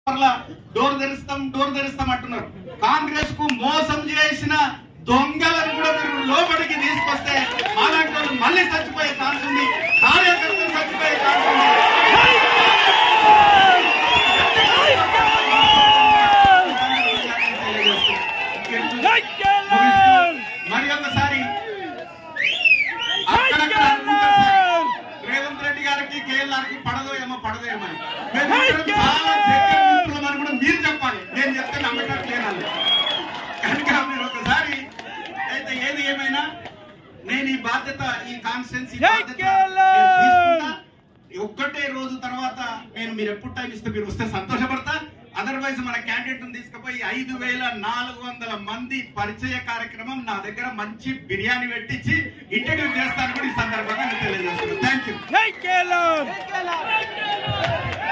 పర్లా door తెరుస్తాం door తెరుస్తాం అంటున్నారు కాంగ్రెస్ కు మోసం చేసిన దొంగలను కూడా మీరు లోపలికి తీసుకొస్తే అలాంటి వాళ్ళు మళ్ళీ చచ్చిపోయే ఛాన్స్ ఉంది కార్యకర్తలు చచ్చిపోయే ఛాన్స్ ఉంది మరి ఒకసారి అక్కడక్కడ అనుకుంటారు సార్, రేవంత్ రెడ్డి గారికి కేఎల్ఆర్ కి పడదో ఏమో పడదో ఏమో అని. మేమిద్దరం చాలా దగ్గర మిత్రులమని కూడా మీరు చెప్పాలి నేను చెప్తే నమ్మకం లేనాలి కనుక మీరు ఒకసారి అయితే ఏది ఏమైనా నేను ఈ బాధ్యత ఈ కాన్స్టెన్సీ జై బాధ్యత కేరళ! నేను తీసుకుంటా. ఒక్కటే రోజు తర్వాత నేను మీరు ఎప్పుడు టైం ఇస్తే మీరు వస్తే సంతోషపడతా అదర్వైజ్ మన క్యాండిడేట్ తీసుకుపోయి ఐదు వేల నాలుగు వందల మంది పరిచయ కార్యక్రమం నా దగ్గర మంచి బిర్యానీ పెట్టించి ఇంటర్వ్యూ చేస్తాను కూడా ఈ సందర్భంగా నేను తెలియజేస్తున్నాను థ్యాంక్ యూ జై కేలం